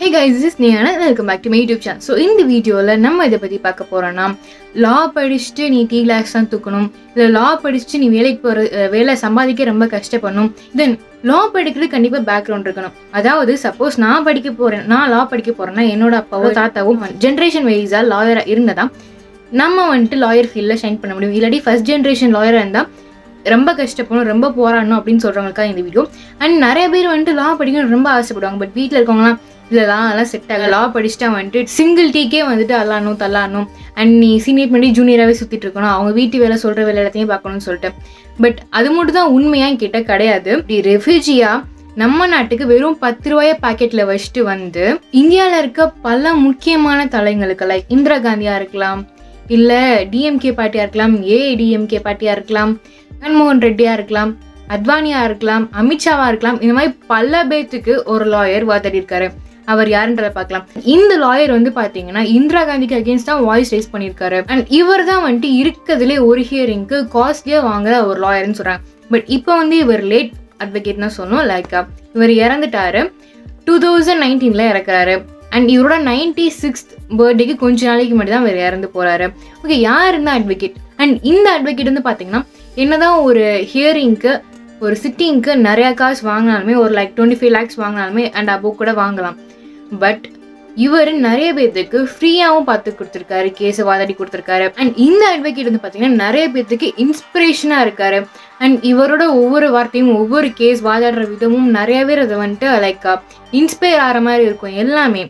hey guys is நீயான welcome back to my YouTube channel so இந்த வீடியோவில் நம்ம இதை பற்றி பார்க்க போகிறோன்னா லா படிச்சுட்டு நீ டீ கிளாஸ் தான் தூக்கணும் இல்லை லா படிச்சுட்டு நீ வேலைக்கு போகிற வேலை சம்பாதிக்க ரொம்ப கஷ்டப்படணும் தென் லா படிக்கிறது கண்டிப்பாக பேக்ரவுண்ட் இருக்கணும் அதாவது சப்போஸ் நான் படிக்க போகிறேன் நான் லா படிக்க போகிறேன்னா என்னோட அப்பாவோ தாத்தாவும் ஜென்ரேஷன் வைஸாக லாயராக இருந்ததா நம்ம வந்துட்டு லாயர் ஃபீல்டில் ஷைன் பண்ண முடியும் இல்லாட்டி ஃபர்ஸ்ட் ஜென்ரேஷன் லாயராக இருந்தால் ரொம்ப கஷ்டப்படணும் ரொம்ப போராடணும் அப்படின்னு சொல்கிறவங்களுக்காக இந்த வீடியோ அண்ட் நிறைய பேர் வந்துட்டு லா படிக்கணும்னு ரொம்ப ஆசைப்படுவாங்க பட் வீட்டில் இருக்கவங்களாம் இல்லை லா அதெல்லாம் செட் ஆகல லா படிச்சுட்டா வந்துட்டு சிங்கிள் டீக்கே வந்துட்டு அல்லாடணும் தள்ளாடணும் அண்ட் நீ சீனியர் பண்ணி ஜூனியராகவே சுற்றிட்டு இருக்கணும் அவங்க வீட்டு வேலை சொல்கிற வேலை எல்லாத்தையும் பார்க்கணும்னு சொல்லிட்டு பட் அது மட்டும் தான் உண்மையாக கிட்ட கிடையாது இப்படி ரெஃப்யூஜியா நம்ம நாட்டுக்கு வெறும் பத்து ரூபாய பாக்கெட்ல வச்சுட்டு வந்து இந்தியாவில் இருக்க பல முக்கியமான தலைங்களுக்கு லைக் இந்திரா காந்தியா இருக்கலாம் இல்ல டிஎம்கே பார்ட்டியா இருக்கலாம் ஏஐடிஎம்கே பார்ட்டியா இருக்கலாம் மன்மோகன் ரெட்டியா இருக்கலாம் அத்வானியா இருக்கலாம் அமித்ஷாவா இருக்கலாம் இந்த மாதிரி பல பேத்துக்கு ஒரு லாயர் வாதாடி இருக்காரு அவர் யாருன்றதை பார்க்கலாம் இந்த லாயர் வந்து பாத்தீங்கன்னா இந்திரா காந்திக்கு அகேன்ஸ்ட் தான் வாய்ஸ் ரைஸ் பண்ணியிருக்காரு அண்ட் இவர் தான் வந்துட்டு இருக்கிறதுலே ஒரு ஹியரிங்க்கு காஸ்ட்லியா வாங்குற ஒரு லாயர்னு சொல்றாங்க பட் இப்போ வந்து இவர் லேட் அட்வொகேட் தான் சொன்னோம் லைக் இவர் இறந்துட்டாரு டூ தௌசண்ட் நைன்டீன்ல இறக்குறாரு அண்ட் இவரோட நைன்டி சிக்ஸ்த் பர்த்டேக்கு கொஞ்ச நாளைக்கு முன்னாடி தான் இவர் இறந்து போறாரு ஓகே யார் இந்த அட்வொகேட் அண்ட் இந்த அட்வொகேட் வந்து பார்த்தீங்கன்னா என்னதான் ஒரு ஹியரிங்க்கு ஒரு சிட்டிங்க்கு நிறைய காசு வாங்கினாலுமே ஒரு லைக் டுவெண்ட்டி ஃபைவ் லேக்ஸ் வாங்கினாலுமே அண்ட் அபோவ் கூட வாங்கலாம் பட் இவர் நிறைய பேர்த்துக்கு ஃப்ரீயாகவும் பார்த்து கொடுத்துருக்காரு கேஸை வாதாடி கொடுத்துருக்காரு அண்ட் இந்த அட்வொகேட் வந்து பார்த்தீங்கன்னா நிறைய பேர்த்துக்கு இன்ஸ்பிரேஷனாக இருக்காரு அண்ட் இவரோட ஒவ்வொரு வார்த்தையும் ஒவ்வொரு கேஸ் வாதாடுற விதமும் நிறைய பேர் அதை வந்துட்டு லைக் இன்ஸ்பயர் ஆகிற மாதிரி இருக்கும் எல்லாமே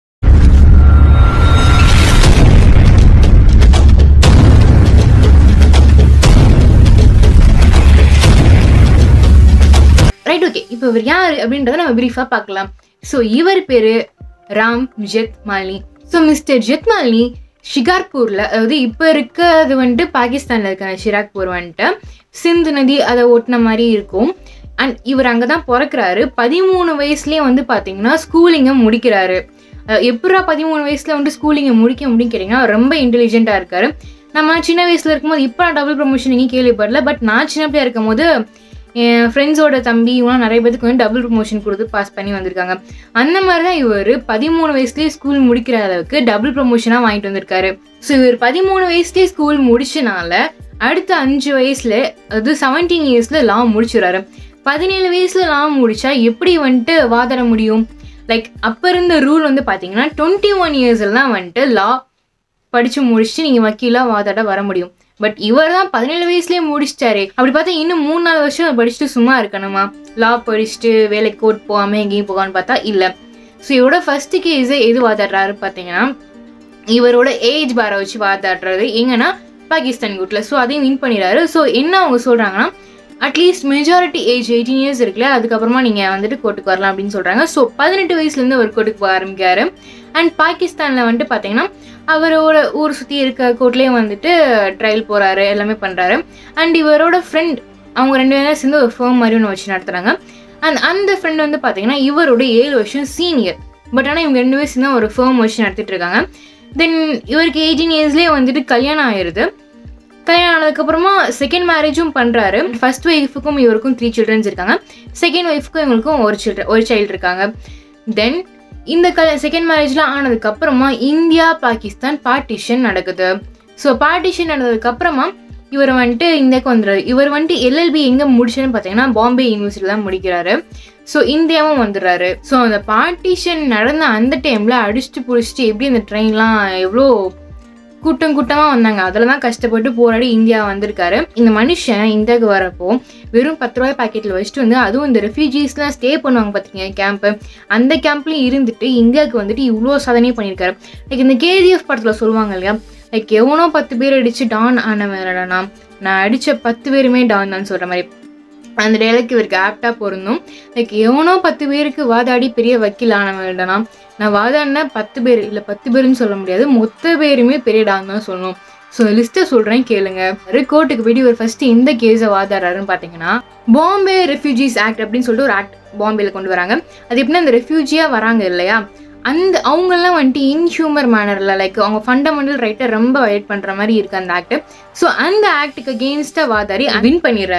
ரைட் ஓகே இப்போ இவர் யார் அப்படின்றத நம்ம பிரீஃபாக பார்க்கலாம் ஸோ இவர் பேர் ராம் ஜெத்மாலினி ஸோ மிஸ்டர் ஜெத்மாலினி ஷிகார்பூரில் அதாவது இப்போ இருக்கிறது வந்துட்டு பாகிஸ்தானில் இருக்க ஷிராக்பூர் வந்துட்டு சிந்து நதி அதை ஓட்டின மாதிரி இருக்கும் அண்ட் இவர் அங்கே தான் பிறக்கிறாரு பதிமூணு வயசுலேயே வந்து பார்த்தீங்கன்னா ஸ்கூலிங்கை முடிக்கிறாரு எப்படா பதிமூணு வயசில் வந்து ஸ்கூலிங்கை முடிக்க முடியும் கேட்டிங்கன்னா ரொம்ப இன்டெலிஜென்ட்டாக இருக்காரு நம்ம சின்ன வயசில் இருக்கும்போது இப்போ நான் டபுள் ப்ரொமோஷன் எங்கேயும் கேள்விப்படல பட் நான் சின்ன பிள்ளையா இருக்கும் போது என் ஃப்ரெண்ட்ஸோட தம்பி இவங்களாம் நிறைய பேருக்கு வந்து டபுள் ப்ரொமோஷன் கொடுத்து பாஸ் பண்ணி வந்திருக்காங்க அந்த மாதிரி தான் இவர் பதிமூணு வயசுலேயே ஸ்கூல் முடிக்கிற அளவுக்கு டபுள் ப்ரொமோஷனாக வாங்கிட்டு வந்திருக்காரு ஸோ இவர் பதிமூணு வயசுலேயே ஸ்கூல் முடிச்சனால அடுத்த அஞ்சு வயசுல அது செவன்டீன் இயர்ஸ்ல லா முடிச்சிடறாரு பதினேழு வயசுல லா முடிச்சா எப்படி வந்துட்டு வாதாட முடியும் லைக் அப்போ இருந்த ரூல் வந்து பார்த்தீங்கன்னா டுவெண்ட்டி ஒன் இயர்ஸ்ல தான் வந்துட்டு லா படித்து முடிச்சுட்டு நீங்கள் வக்கீலாக வாதாட வர முடியும் பட் இவர் தான் பதினேழு வயசுலேயே முடிச்சிட்டாரு அப்படி பார்த்தா இன்னும் மூணு நாலு வருஷம் படிச்சுட்டு சும்மா இருக்கணுமா லா படிச்சுட்டு வேலைக்கு கோட் போகாமல் எங்கேயும் போகான்னு பார்த்தா இல்லை ஸோ இவரோட ஃபர்ஸ்ட் கேஸை எது வாதாடுறாரு பார்த்தீங்கன்னா இவரோட ஏஜ் பாரை வச்சு வாதாடுறது எங்கன்னா பாகிஸ்தான் கூட்டில் ஸோ அதையும் வின் பண்ணிடுறாரு ஸோ என்ன அவங்க சொல்கிறாங்கன்னா at least majority age eighteen years இருக்குல்ல அதுக்கப்புறமா நீங்கள் வந்துட்டு கோர்ட்டுக்கு வரலாம் அப்படின்னு சொல்கிறாங்க ஸோ பதினெட்டு வயசுலேருந்து அவர் கோர்ட்டுக்கு போக ஆரம்பிக்காரு அண்ட் பாகிஸ்தானில் வந்துட்டு பார்த்தீங்கன்னா அவரோட ஊர் சுற்றி இருக்க கோர்ட்லேயே வந்துட்டு ட்ரையல் போகிறாரு எல்லாமே பண்ணுறாரு அண்ட் இவரோட ஃப்ரெண்ட் அவங்க ரெண்டு பேரும் சேர்ந்து ஒரு ஃபேம் மாதிரி ஒன்று வச்சு நடத்துகிறாங்க அண்ட் அந்த ஃப்ரெண்ட் வந்து பார்த்தீங்கன்னா இவரோட ஏழு வருஷம் சீனியர் பட் ஆனால் இவங்க ரெண்டு பேரும் சேர்ந்து ஒரு ஃபேம் வச்சு நடத்திட்டு இருக்காங்க தென் இவருக்கு எயிட்டீன் இயர்ஸ்லேயே வந்துட்டு கல்யாணம் ஆயிடுது கல்யாணம் ஆனதுக்கப்புறமா செகண்ட் மேரேஜும் பண்ணுறாரு ஃபர்ஸ்ட் ஒய்ஃபுக்கும் இவருக்கும் த்ரீ சில்ட்ரன்ஸ் இருக்காங்க செகண்ட் ஒய்ஃபுக்கும் இவங்களுக்கும் ஒரு சில்ட்ரன் ஒரு சைல்டு இருக்காங்க தென் இந்த க செகண்ட் மேரேஜ்லாம் ஆனதுக்கப்புறமா இந்தியா பாகிஸ்தான் பார்ட்டிஷன் நடக்குது ஸோ பார்ட்டிஷன் நடந்ததுக்கப்புறமா இவர் வந்துட்டு இந்தியாவுக்கு வந்துடுறாரு இவர் வந்துட்டு எல்எல்பி எங்கே முடிச்சுன்னு பார்த்தீங்கன்னா பாம்பே யூனிவர்சிட்டி தான் முடிக்கிறாரு ஸோ இந்தியாவும் வந்துடுறாரு ஸோ அந்த பார்ட்டிஷன் நடந்த அந்த டைமில் அடிச்சுட்டு பிடிச்சிட்டு எப்படி அந்த ட்ரெயின்லாம் எவ்வளோ கூட்டம் கூட்டமாக வந்தாங்க அதில் தான் கஷ்டப்பட்டு போராடி இந்தியா வந்திருக்காரு இந்த மனுஷன் இந்தியாவுக்கு வரப்போ வெறும் பத்து ரூபாய் பாக்கெட்டில் வச்சுட்டு வந்து அதுவும் இந்த ரெஃப்யூஜிஸ்லாம் ஸ்டே பண்ணுவாங்க பார்த்தீங்க கேம்ப்பு அந்த கேம்ப்லேயும் இருந்துட்டு இந்தியாவுக்கு வந்துட்டு இவ்வளோ சாதனையும் பண்ணியிருக்காரு லைக் இந்த கேஜிஎஃப் படத்தில் சொல்லுவாங்க இல்லையா லைக் எவனோ பத்து பேர் அடித்து டான் ஆனவன்டா நான் அடித்த பத்து பேருமே டான் தான் சொல்கிற மாதிரி அந்த டைலாக் இவருக்கு ஆப்டாக பொருந்தும் லைக் எவனோ பத்து பேருக்கு வாதாடி பெரிய வக்கீல் ஆனவன்டனா நான் வாதாடினா பத்து பேர் இல்லை பத்து பேருன்னு சொல்ல முடியாது மொத்த பேருமே பெரிய டான் தான் சொல்லணும் ஸோ லிஸ்ட்டை சொல்கிறேன் கேளுங்க கோர்ட்டுக்கு போயிட்டு இவர் ஃபர்ஸ்ட் இந்த கேஸை வாதாடுறாருன்னு பார்த்தீங்கன்னா பாம்பே ரெஃப்யூஜிஸ் ஆக்ட் அப்படின்னு சொல்லிட்டு ஒரு ஆக்ட் பாம்பேல கொண்டு வராங்க அது எப்படின்னா அந்த ரெஃப்யூஜியாக வராங்க இல்லையா அந்த அவங்கெல்லாம் வந்துட்டு இன்ஹியூமர் மேனரில் லைக் அவங்க ஃபண்டமெண்டல் ரைட்டை ரொம்ப வயட் பண்ணுற மாதிரி இருக்குது அந்த ஆக்ட் ஸோ அந்த ஆக்டுக்கு அகெயின்ஸ்டாக வாதாடி வின் பண்ணிடுறாரு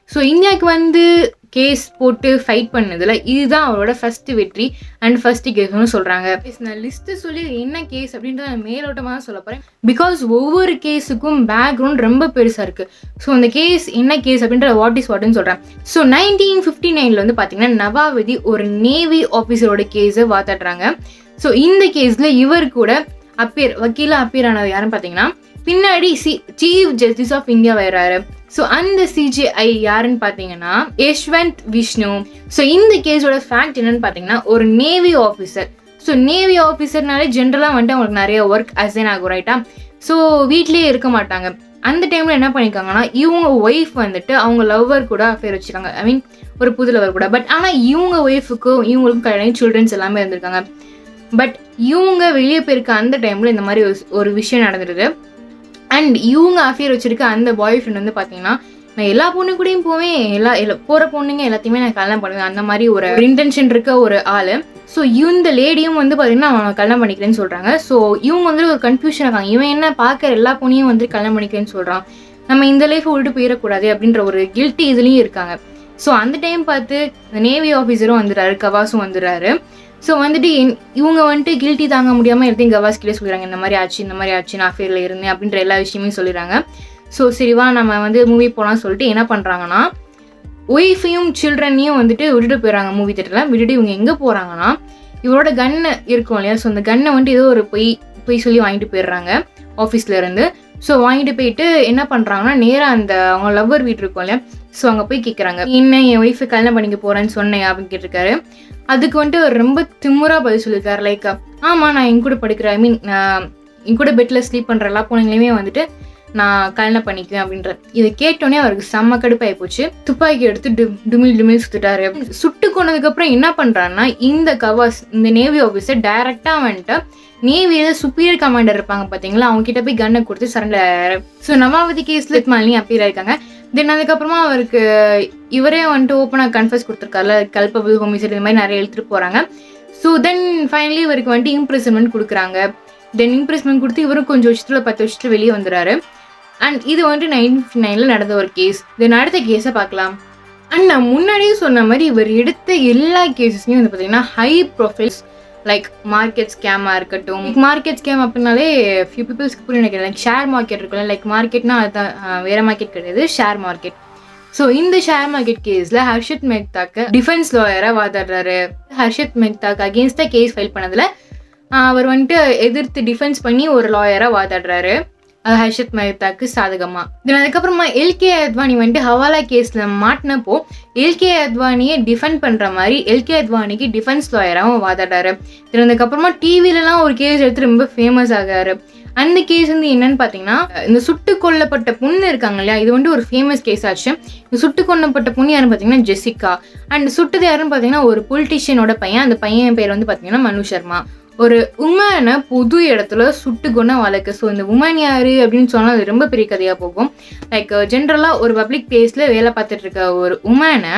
ஸோ இந்தியாவுக்கு வந்து கேஸ் போட்டு ஃபைட் பண்ணதில் இதுதான் அவரோட ஃபர்ஸ்ட் வெற்றி அண்ட் ஃபர்ஸ்ட் கேஸ்னு சொல்கிறாங்க நான் லிஸ்ட்டு சொல்லி என்ன கேஸ் அப்படின்றத நான் மேலோட்டமாக தான் சொல்ல போகிறேன் பிகாஸ் ஒவ்வொரு கேஸுக்கும் பேக்ரவுண்ட் ரொம்ப பெருசாக இருக்குது ஸோ அந்த கேஸ் என்ன கேஸ் அப்படின்ற வாட் இஸ் வாட்னு சொல்கிறேன் ஸோ நைன்டீன் ஃபிஃப்டி நைனில் வந்து பார்த்தீங்கன்னா நவாவதி ஒரு நேவி ஆஃபீஸரோட கேஸை வாத்தாடுறாங்க ஸோ இந்த கேஸில் இவர் கூட அப்பியர் வக்கீலாக அப்பியர் ஆனவர் யாருன்னு பார்த்தீங்கன்னா பின்னாடி C chief justice of India வர்றாரு ஸோ அந்த சிஜிஐ யாருன்னு பார்த்தீங்கன்னா யஷ்வந்த் விஷ்ணு ஸோ இந்த கேஸோட ஃபேக்ட் என்னன்னு பார்த்தீங்கன்னா ஒரு நேவி ஆஃபீஸர் ஸோ நேவி ஆஃபீஸர்னாலே ஜென்ரலாக வந்துட்டு அவங்களுக்கு நிறைய ஒர்க் அசைன் ஆகும் ரைட்டா ஸோ வீட்லேயே இருக்க மாட்டாங்க அந்த டைமில் என்ன பண்ணியிருக்காங்கன்னா இவங்க ஒய்ஃப் வந்துட்டு அவங்க லவ்வர் கூட அஃபேர் வச்சுருக்காங்க ஐ மீன் ஒரு புது லவர் கூட பட் ஆனால் இவங்க ஒய்ஃபுக்கும் இவங்களுக்கும் கல்யாணம் சில்ட்ரன்ஸ் எல்லாமே இருந்திருக்காங்க பட் இவங்க வெளியே போயிருக்க அந்த டைமில் இந்த மாதிரி ஒரு- ஒரு விஷயம் நடந்துருது அண்ட் இவங்க அஃபேர் வச்சிருக்க அந்த பாய் ஃப்ரெண்ட் வந்து பார்த்தீங்கன்னா நான் எல்லா பொண்ணு கூடயும் போவேன் எல்லா எல்லா போகிற பொண்ணுங்க எல்லாத்தையுமே நான் கல்யாணம் பண்ணுவேன் அந்த மாதிரி ஒரு இன்டென்ஷன் இருக்க ஒரு ஆள் ஸோ இந்த லேடியும் வந்து பார்த்தீங்கன்னா அவன் கல்யாணம் பண்ணிக்கிறேன்னு சொல்கிறாங்க ஸோ இவங்க வந்து ஒரு கன்ஃபியூஷன் இருக்காங்க இவன் என்ன பார்க்குற எல்லா பொண்ணையும் வந்து கல்யாணம் பண்ணிக்கிறேன்னு சொல்கிறான் நம்ம இந்த லைஃப் விட்டு போயிடக்கூடாது அப்படின்ற ஒரு கில்ட்டி இதுலேயும் இருக்காங்க ஸோ அந்த டைம் பார்த்து இந்த நேவி ஆஃபீஸரும் வந்துடுறாரு கவாஸும் வந்துடுறாரு ஸோ வந்துட்டு என்- இவங்க வந்துட்டு கில்ட்டி தாங்க முடியாமல் எல்லாத்தையும் கவாஸ் கிட்டே சொல்லிடுறாங்க இந்த மாதிரி ஆச்சு இந்த மாதிரி ஆச்சு நான் அஃபேரில் இருந்தேன் அப்படின்ற எல்லா விஷயமே சொல்லிடுறாங்க ஸோ சரிவா நம்ம வந்து மூவி போகலாம் சொல்லிட்டு என்ன பண்ணுறாங்கன்னா ஒய்ஃபையும் சில்ட்ரனையும் வந்துட்டு விட்டுட்டு போயிடுறாங்க மூவி தேட்டரில் விட்டுட்டு இவங்க எங்கே போகிறாங்கன்னா இவரோட கன்னு இருக்கும் இல்லையா ஸோ அந்த கன்னை வந்துட்டு ஏதோ ஒரு பொய் பொய் சொல்லி வாங்கிட்டு போயிடுறாங்க ஆஃபீஸ்ல இருந்து ஸோ வாங்கிட்டு போயிட்டு என்ன பண்ணுறாங்கன்னா நேராக அந்த அவங்க லவ்வர் வீடு இருக்கும் இல்லையா ஸோ அங்கே போய் கேட்குறாங்க என்ன என் ஒய்ஃபை கல்யாணம் பண்ணிக்க போகிறேன்னு சொன்னேன் அப்படின்னு கேட்டிருக்காரு அதுக்கு வந்துட்டு அவர் ரொம்ப திமுறா பதில் சொல்லியிருக்காரு லைக் ஆமாம் நான் என் கூட படிக்கிறேன் ஐ மீன் என் கூட பெட்டில் ஸ்லீப் பண்ணுற எல்லா பொண்ணுங்களையுமே வந்துட்டு நான் கல்யாணம் பண்ணிக்குவேன் அப்படின்ற இதை கேட்டோன்னே அவருக்கு செம்ம கடுப்பாகி போச்சு துப்பாக்கி எடுத்து டு- டுமில் டுமில் சுத்துட்டாரு சுட்டு கொண்டதுக்கப்புறம் என்ன பண்ணுறாருன்னா இந்த கவாஸ் இந்த நேவி ஆஃபீஸர் டைரெக்டாக வந்துட்டு நேவியில் சுப்பீரியர் கமாண்டர் இருப்பாங்க பார்த்தீங்களா அவங்க கிட்ட போய் கன்னை கொடுத்து சரண்டர் ஆகிறாரு ஸோ நவாவதி கேஸில் மாலினி அப்பீர் ஆயிருக்காங்க தென் அதுக்கப்புறமா அவருக்கு இவரே வந்துட்டு ஓப்பனாக கன்ஃபர்ஸ் கொடுத்துருக்காருல கல்பபிள் ஹோமிசைட் இந்த மாதிரி நிறைய எழுத்துட்டு போகிறாங்க ஸோ தென் ஃபைனலி இவருக்கு வந்துட்டு இம்ப்ரெஸ்மெண்ட் கொடுக்குறாங்க தென் இம்ப்ரெஸ்மெண்ட் கொடுத்து இவரும் கொஞ்சம் வருஷத்துல பத்து வருஷத்துல வெளியே வந்துடுறாரு அண்ட் இது வந்துட்டு நைன்டீன் நைனில் நடந்த ஒரு கேஸ் தென் அடுத்த கேஸை பார்க்கலாம் அண்ட் நான் முன்னாடியே சொன்ன மாதிரி இவர் எடுத்த எல்லா கேசஸ்லையும் வந்து பார்த்தீங்கன்னா ஹை ப்ரொஃபைல்ஸ் லைக் மார்க்கெட் ஸ்கேமாக இருக்கட்டும் மார்க்கெட் ஸ்கேம் அப்படின்னாலே ஃபியூ பீப்புள்ஸ்க்கு புரிய நினைக்கிறேன் லைக் ஷேர் மார்க்கெட் இருக்குல்ல லைக் மார்க்கெட்னா அதுதான் ஆஹ், வேற மார்க்கெட் கிடையாது ஷேர் மார்க்கெட் ஸோ இந்த ஷேர் மார்க்கெட் கேஸில் ஹர்ஷத் மெக்தாக்கு டிஃபென்ஸ் லாயராக வாதாடுறாரு ஹர்ஷத் மெக்தாக்கு அகேன்ஸ்டாக கேஸ் ஃபைல் பண்ணதில் அவர் வந்துட்டு எதிர்த்து டிஃபென்ஸ் பண்ணி ஒரு லாயராக வாதாடுறாரு அஹ் ஹர்ஷத் மெஹ்தாக்கு சாதகமா தென் அதுக்கப்புறமா எல்கே அத்வானி வந்துட்டு ஹவாலா கேஸ்ல மாட்டினப்போ எல்கே அத்வானியை டிஃபெண்ட் பண்ற மாதிரி எல்கே அத்வானிக்கு டிஃபென்ஸ் லாயராகவும் வாதாடுறாரு தென் அதுக்கப்புறமா டிவிலலாம் ஒரு கேஸ் எடுத்து ரொம்ப ஃபேமஸ் ஆகாரு அந்த கேஸ் வந்து என்னன்னு பார்த்தீங்கன்னா இந்த சுட்டு கொல்லப்பட்ட பொண்ணு இருக்காங்க இல்லையா இது வந்து ஒரு ஃபேமஸ் கேஸ் ஆச்சு இந்த சுட்டு கொல்லப்பட்ட பொண்ணு யாருன்னு பார்த்தீங்கன்னா ஜெசிகா அண்ட் சுட்டது யாருன்னு பார்த்தீங்கன்னா ஒரு பொலிட்டிஷியனோட பையன் அந்த பையன் பேர் வந்து பார்த்தீங்கன்னா மனு சர்மா ஒரு உமனை பொது இடத்துல சுட்டு கொண்ட வழக்கு ஸோ இந்த உமன் யாரு அப்படின்னு சொன்னால் அது ரொம்ப பெரிய கதையாக போகும் லைக் ஜென்ரலாக ஒரு பப்ளிக் பிளேஸில் வேலை பார்த்துட்டு இருக்க ஒரு உமனை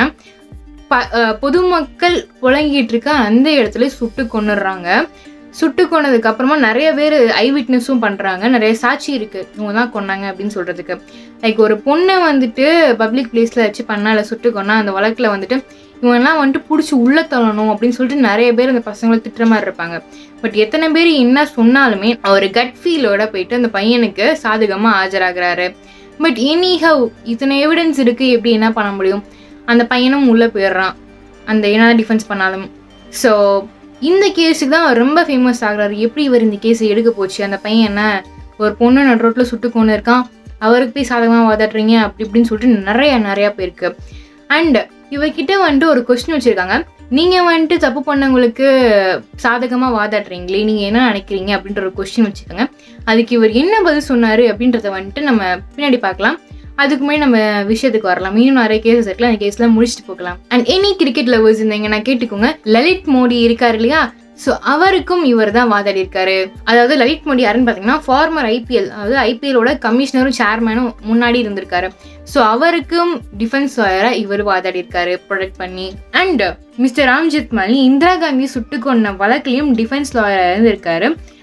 ப அஹ் பொதுமக்கள் புழங்கிட்டு இருக்க அந்த இடத்துல சுட்டு கொண்டுடுறாங்க சுட்டு கொண்டதுக்கு அப்புறமா நிறைய பேர் ஐ விட்னஸும் பண்ணுறாங்க நிறைய சாட்சி இருக்கு இவங்க தான் கொன்னாங்க அப்படின்னு சொல்றதுக்கு லைக் ஒரு பொண்ணை வந்துட்டு பப்ளிக் பிளேஸில் வச்சு பண்ணால சுட்டு கொண்டா அந்த வழக்கில் வந்துட்டு இவங்கெல்லாம் வந்துட்டு பிடிச்சி உள்ள தள்ளணும் அப்படின்னு சொல்லிட்டு நிறைய பேர் அந்த பசங்களை திட்டுற மாதிரி இருப்பாங்க பட் எத்தனை பேர் என்ன சொன்னாலுமே அவர் கட் ஃபீலோட போயிட்டு அந்த பையனுக்கு சாதகமாக ஆஜராகிறாரு பட் எனிஹவ் இத்தனை எவிடன்ஸ் இருக்கு எப்படி என்ன பண்ண முடியும் அந்த பையனும் உள்ளே போயிடுறான் அந்த என்ன டிஃபென்ஸ் பண்ணாலும் ஸோ இந்த கேஸுக்கு தான் அவர் ரொம்ப ஃபேமஸ் ஆகுறாரு எப்படி இவர் இந்த கேஸை எடுக்க போச்சு அந்த பையன் என்ன ஒரு பொண்ணு நடு ரோட்டில் சுட்டு கொண்டு இருக்கான் அவருக்கு போய் சாதகமாக வாதாடுறீங்க அப்படி இப்படின்னு சொல்லிட்டு நிறைய நிறையா பேருக்கு அண்ட் இவர்கிட்ட வந்துட்டு ஒரு கொஸ்டின் வச்சுருக்காங்க நீங்கள் வந்துட்டு தப்பு பண்ணவங்களுக்கு சாதகமாக வாதாடுறீங்களே நீங்கள் என்ன நினைக்கிறீங்க அப்படின்ற ஒரு கொஸ்டின் வச்சுக்கோங்க அதுக்கு இவர் என்ன பதில் சொன்னார் அப்படின்றத வந்துட்டு நம்ம பின்னாடி பார்க்கலாம் அதுக்கு முன்னாடி நம்ம விஷயத்துக்கு வரலாம் இன்னும் நிறைய கேசஸ் இருக்குல்ல அந்த கேஸ்லாம் முடிச்சுட்டு போகலாம் அண்ட் எனி கிரிக்கெட் லவர்ஸ் இருந்தீங்க நான் கேட்டுக்கோங்க லலித் மோடி இருக்காரு இல்லையா ஸோ அவருக்கும் இவர் தான் வாதாடி இருக்காரு அதாவது லலித் மோடி யாருன்னு பார்த்தீங்கன்னா ஃபார்மர் ஐபிஎல் அதாவது ஐபிஎலோட கமிஷனரும் சேர்மனும் முன்னாடி இருந்திருக்காரு ஸோ அவருக்கும் டிஃபென்ஸ் லாயராக இவர் வாதாடி இருக்காரு ப்ரொடெக்ட் பண்ணி அண்ட் மிஸ்டர் ராம்ஜெத் மாலி இந்திரா காந்தி சுட்டு கொண்ட வழக்கிலையும் டிஃபென்ஸ் லாயராக இருந்திருக்காரு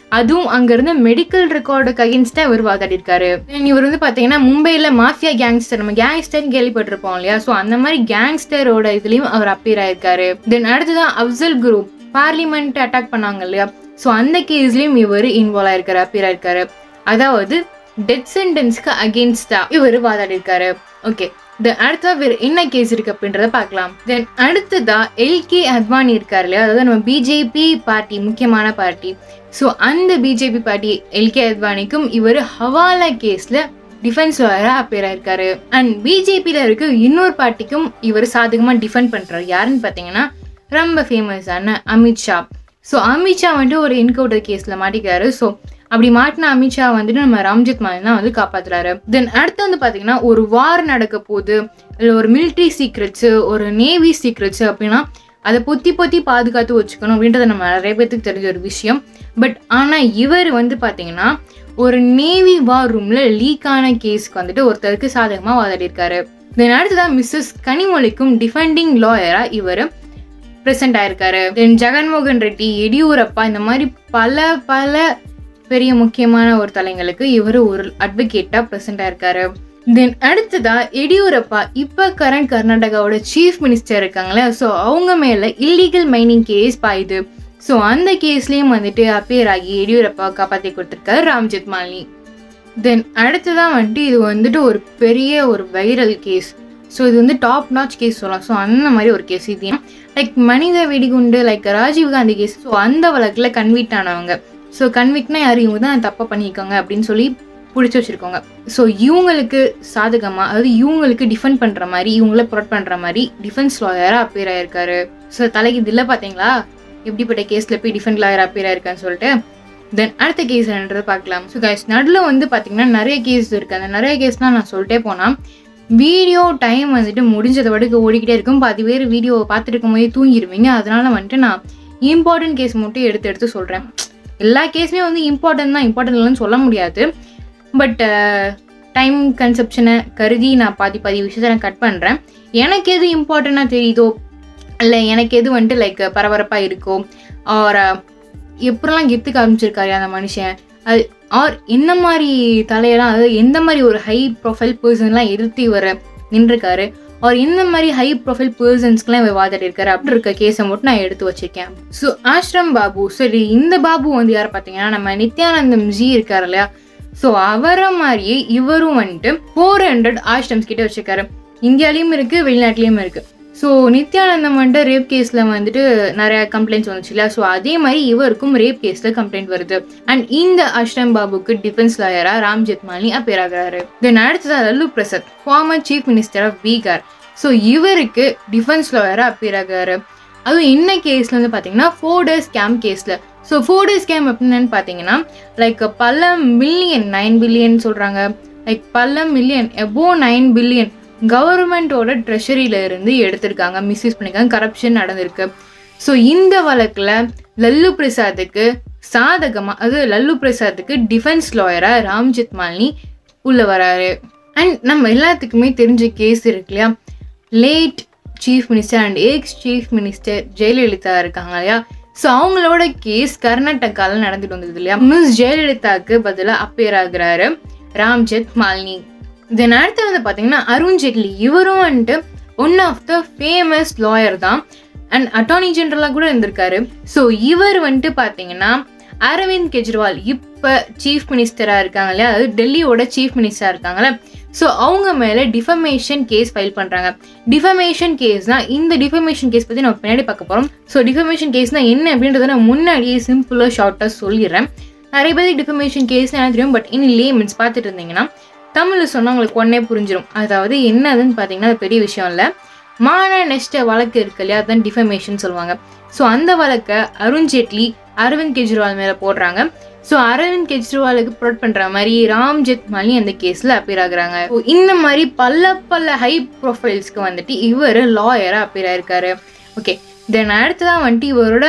அதுவும் அங்க இருந்த மெடிக்கல் ரெக்கார்டுக்கு அகேன்ஸ்டா இவர் வாதாடி இருக்காரு Then இவர் வந்து பாத்தீங்கன்னா மும்பைல மாஃபியா கேங்ஸ்டர் நம்ம கேங்ஸ்டர் கேள்விப்பட்டிருப்போம் இல்லையா ஸோ அந்த மாதிரி கேங்ஸ்டரோட இதுலயும் அவர் அப்பீர் ஆயிருக்காரு தென் அடுத்ததான் அப்சல் குரூப் பார்லிமெண்ட் அட்டாக் பண்ணாங்க இல்லையா ஸோ அந்த கேஸ்லயும் இவர் இன்வால்வ் ஆயிருக்காரு அப்பீர் ஆயிருக்காரு அதாவது டெத் சென்டென்ஸ்க்கு அகேன்ஸ்டா இவர் வாதாடி இருக்காரு ஓகே தென் அடுத்ததா வேறு என்ன கேஸ் இருக்கு அப்படின்றத பார்க்கலாம் தென் அடுத்ததா எல்கே அத்வானி இருக்காரு இல்லையா அதாவது நம்ம பிஜேபி பார்ட்டி முக்கியமான பார்ட்டி ஸோ அந்த பிஜேபி பார்ட்டி எல்கே அத்வானிக்கும் இவர் ஹவாலா கேஸ்ல டிஃபென்ஸ் லாயரா அப்பேர் ஆயிருக்காரு அண்ட் பிஜேபியில இருக்க இன்னொரு பார்ட்டிக்கும் இவர் சாதகமா டிஃபெண்ட் பண்றாரு யாருன்னு பார்த்தீங்கன்னா ரொம்ப ஃபேமஸான அமித்ஷா ஸோ அமித்ஷா வந்துட்டு ஒரு என்கவுண்டர் கேஸ்ல மாட்டிக்கிறாரு ஸோ அப்படி மாட்டின அமித்ஷா வந்துட்டு நம்ம ராம்ஜித் மாலின் தான் வந்து காப்பாத்துறாரு தென் அடுத்து வந்து பாத்தீங்கன்னா ஒரு வார் நடக்க போகுது இல்லை ஒரு மிலிட்ரி சீக்ரெட்ஸ் ஒரு நேவி சீக்ரெட்ஸ் அப்படின்னா அதை பொத்தி பொத்தி பாதுகாத்து வச்சுக்கணும் அப்படின்றது நம்ம நிறைய பேத்துக்கு தெரிஞ்ச ஒரு விஷயம் பட் ஆனால் இவர் வந்து பார்த்தீங்கன்னா ஒரு நேவி வார் ரூம்ல லீக் ஆன கேஸ்க்கு வந்துட்டு ஒருத்தருக்கு சாதகமாக வாதாடி இருக்காரு தென் அடுத்ததான் மிஸ்ஸஸ் கனிமொழிக்கும் டிஃபெண்டிங் லாயரா இவர் ப்ரெசென்ட் ஆயிருக்காரு தென் ஜெகன்மோகன் ரெட்டி எடியூரப்பா இந்த மாதிரி பல பல பெரிய முக்கியமான ஒரு தலைங்களுக்கு இவர் ஒரு அட்வொகேட்டா ப்ரெசென்ட் ஆயிருக்காரு தென் அடுத்ததா எடியூரப்பா இப்ப கரண்ட் கர்நாடகாவோட சீஃப் மினிஸ்டர் இருக்காங்களே ஸோ அவங்க மேல இல்லீகல் மைனிங் கேஸ் பாயுது ஸோ அந்த கேஸ்லயும் வந்துட்டு அப்பேர் ஆகி எடியூரப்பா காப்பாத்தி கொடுத்துருக்காரு ராம்ஜெத் மாலினி தென் அடுத்ததான் வந்துட்டு இது வந்துட்டு ஒரு பெரிய ஒரு வைரல் கேஸ் ஸோ இது வந்து டாப் நாச் கேஸ் சொல்லலாம் ஸோ அந்த மாதிரி ஒரு கேஸ் இது லைக் மனித வெடிகுண்டு like Rajiv Gandhi case so அந்த வழக்கில் கன்விக்ட் ஆனவங்க ஸோ கன்விக்ட்னா யார் இவங்க தான் தப்பாக பண்ணியிருக்காங்க அப்படின்னு சொல்லி பிடிச்சி வச்சிருக்கோங்க ஸோ இவங்களுக்கு சாதகமாக அதாவது இவங்களுக்கு டிஃபெண்ட் பண்ணுற மாதிரி இவங்கள ப்ரொடெக்ட் பண்ணுற மாதிரி டிஃபென்ஸ் லாயராக அப்பேர் ஆயிருக்காரு ஸோ தலைக்கு இது இல்லை பார்த்தீங்களா எப்படிப்பட்ட கேஸில் போய் டிஃபெண்ட் லாயர் அப்பேர் ஆயிருக்கான்னு சொல்லிட்டு தென் அடுத்த கேஸ் என்னன்றதை பார்க்கலாம் ஸோ கைஸ் நடுவில் வந்து பார்த்தீங்கன்னா நிறைய கேஸ் இருக்குது அந்த நிறைய கேஸ்லாம் நான் சொல்லிட்டே போனால் வீடியோ டைம் வந்துட்டு முடிஞ்சதை வடுக்கு ஓடிக்கிட்டே இருக்கும் பாதி பேர் வீடியோவை பார்த்துட்டு இருக்கும் போதே தூங்கிடுவீங்க அதனால வந்துட்டு நான் இம்பார்ட்டன்ட் கேஸ் மட்டும் எடுத்து எடுத்து சொல்கிறேன் எல்லா கேஸுமே வந்து இம்பார்ட்டன்ட் தான் இம்பார்ட்டன்ட் இல்லைன்னு சொல்ல முடியாது பட் டைம் கன்செப்ஷனை கருதி நான் பாதி பாதி விஷயத்த நான் கட் பண்ணுறேன் எனக்கு எது இம்பார்ட்டண்ட்டாக தெரியுதோ இல்லை எனக்கு எது வந்துட்டு லைக் பரபரப்பாக இருக்கோ ஆர் எப்படிலாம் கெத்து காமிச்சிருக்காரு அந்த மனுஷன் அது ஆர் என்ன மாதிரி தலையெல்லாம் அதாவது எந்த மாதிரி ஒரு ஹை ப்ரொஃபைல் பர்சன்லாம் எதிர்த்து இவர் நின்றுருக்காரு அவர் எந்த மாதிரி ஹை ப்ரொஃபைல் பர்சன்ஸ்க்குலாம் இவர் வாதாடி இருக்காரு அப்படி இருக்க கேஸை மட்டும் நான் எடுத்து வச்சிருக்கேன் ஸோ ஆஷ்ரம் பாபு சரி இந்த பாபு வந்து யார் பார்த்தீங்கன்னா நம்ம நித்யானந்தம் ஜி இருக்காரு இல்லையா ஸோ அவரை மாதிரியே இவரும் வந்துட்டு ஃபோர் ஹண்ட்ரட் ஆஷ்ரம்ஸ் கிட்ட வச்சிருக்காரு இந்தியாலையும் இருக்கு வெளிநாட்டிலையும் இருக்கு ஸோ நித்யானந்தம் வந்துட்டு ரேப் கேஸில் வந்துட்டு நிறைய கம்ப்ளைண்ட்ஸ் வந்துச்சு இல்லையா ஸோ அதே மாதிரி இவருக்கும் ரேப் கேஸில் கம்ப்ளைண்ட் வருது அண்ட் இந்த அஷ்ரம் பாபுக்கு டிஃபென்ஸ் லாயரா ராம் ஜெத்மாலி அப்பேர் ஆகிறாரு தென் அடுத்தது Lalu Prasad former chief minister of Bihar so இவருக்கு டிஃபென்ஸ் லாயரா அப்பேர் ஆகிறாரு அதுவும் என்ன கேஸ்ல வந்து பார்த்தீங்கன்னா ஃபோர் டேஸ் ஸ்கேம் கேஸில் ஸோ ஃபோர் டேஸ் ஸ்கேம் அப்படின்னு பார்த்தீங்கன்னா லைக் பல மில்லியன் நைன் பில்லியன் சொல்கிறாங்க லைக் பல மில்லியன் எபோ நைன் பில்லியன் கவர்மெண்ட்டோட ட்ரெஷரியில இருந்து எடுத்திருக்காங்க மிஸ்யூஸ் பண்ணிருக்காங்க கரப்ஷன் நடந்திருக்கு ஸோ இந்த வழக்கில் லல்லு பிரசாத்துக்கு சாதகமாக அது லல்லு பிரசாத்துக்கு டிஃபென்ஸ் லாயரா ராம்ஜித் மாலினி உள்ள வராரு அண்ட் நம்ம எல்லாத்துக்குமே தெரிஞ்ச கேஸ் இருக்கு இல்லையா late chief minister and ex chief minister Jayalalithaa இருக்காங்க இல்லையா ஸோ அவங்களோட கேஸ் கர்நாடகாவில் நடந்துட்டு வந்தது இல்லையா மிஸ் ஜெயலலிதாவுக்கு பதிலாக அப்பேர் ஆகுறாரு ராம்ஜெத் மாலினி தென் அடுத்து வந்து பார்த்தீங்கன்னா அருண் ஜேட்லி இவரும் வந்துட்டு one of the famous lawyer தான் அண்ட் அட்டார்னி ஜெனரலாக கூட இருந்திருக்காரு ஸோ இவர் வந்துட்டு பார்த்தீங்கன்னா அரவிந்த் கெஜ்ரிவால் இப்போ சீஃப் மினிஸ்டராக இருக்காங்க இல்லையா அதாவது டெல்லியோட சீஃப் மினிஸ்டராக இருக்காங்கல்ல ஸோ அவங்க மேலே டிஃபமேஷன் கேஸ் ஃபைல் பண்ணுறாங்க டிஃபமேஷன் கேஸ்னால் இந்த டிஃபமேஷன் கேஸ் பற்றி நம்ம பின்னாடி பார்க்க போகிறோம் ஸோ டிஃபமேஷன் கேஸ்னால் என்ன அப்படின்றத நான் முன்னாடியே சிம்பிளாக ஷார்ட்டாக சொல்லிடுறேன் நிறைய பேருக்கு டிஃபமேஷன் கேஸ் என்ன தெரியும் பட் இனி லேமன்ஸ் பார்த்துட்டு இருந்தீங்கன்னா தமிழில் சொன்னால் உங்களுக்கு உடனே புரிஞ்சிடும் அதாவது என்னதுன்னு பார்த்தீங்கன்னா அது பெரிய விஷயம் இல்லை மான நெஸ்ட வழக்கு இருக்கு இல்லையா அதுதான் டிஃபமேஷன் சொல்லுவாங்க ஸோ அந்த வழக்கை அருண் ஜேட்லி அரவிந்த் கெஜ்ரிவால் மேலே போடுறாங்க ஸோ அரவிந்த் கெஜ்ரிவாலுக்கு ப்ரொட் பண்ணுற மாதிரி ராம் ஜெத்மாலி அந்த கேஸில் அப்பீர் ஆகுறாங்க So, இந்த மாதிரி பல பல ஹை ப்ரொஃபைல்ஸ்க்கு வந்துட்டு இவர் லாயராக அப்பீர் ஆயிருக்காரு ஓகே தென் அடுத்ததான் வந்துட்டு இவரோட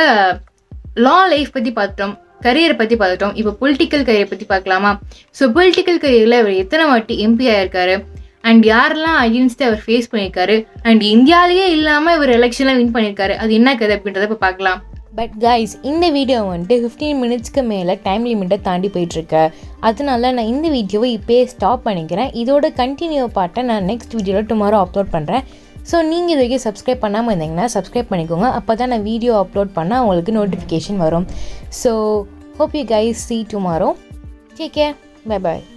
லா லைஃப் பற்றி பார்த்துட்டோம் கரியரை பற்றி பார்த்துட்டோம் இப்போ பொலிட்டிக்கல் கரியரை பற்றி பார்க்கலாமா ஸோ பொலிட்டிக்கல் கரியரில் இவர் எத்தனை வாட்டி எம்பி ஆயிருக்காரு அண்ட் யாரெல்லாம் அகேன்ஸ்ட் அவர் ஃபேஸ் பண்ணியிருக்காரு அண்ட் இந்தியாவிலேயே இல்லாமல் இவர் எலெக்ஷனில் வின் பண்ணியிருக்காரு அது என்ன கதை அப்படின்றத இப்போ பார்க்கலாம் பட் கைஸ் இந்த வீடியோ வந்துட்டு ஃபிஃப்டீன் மினிட்ஸ்க்கு மேலே டைம் லிமிட்டை தாண்டி போயிட்டுருக்கு அதனால நான் இந்த வீடியோவை இப்போயே ஸ்டாப் பண்ணிக்கிறேன் இதோட கண்டினியூ பார்ட்டை நான் நெக்ஸ்ட் வீடியோவில் டுமாரோ அப்லோட் பண்ணுறேன் ஸோ நீங்கள் இது வரைக்கும் சப்ஸ்கிரைப் பண்ணாமல் இருந்தீங்கன்னா சப்ஸ்கிரைப் பண்ணிக்கோங்க அப்போ தான் நான் வீடியோ அப்லோட் பண்ணால் உங்களுக்கு நோட்டிஃபிகேஷன் வரும் so hope you guys see tomorrow take care bye bye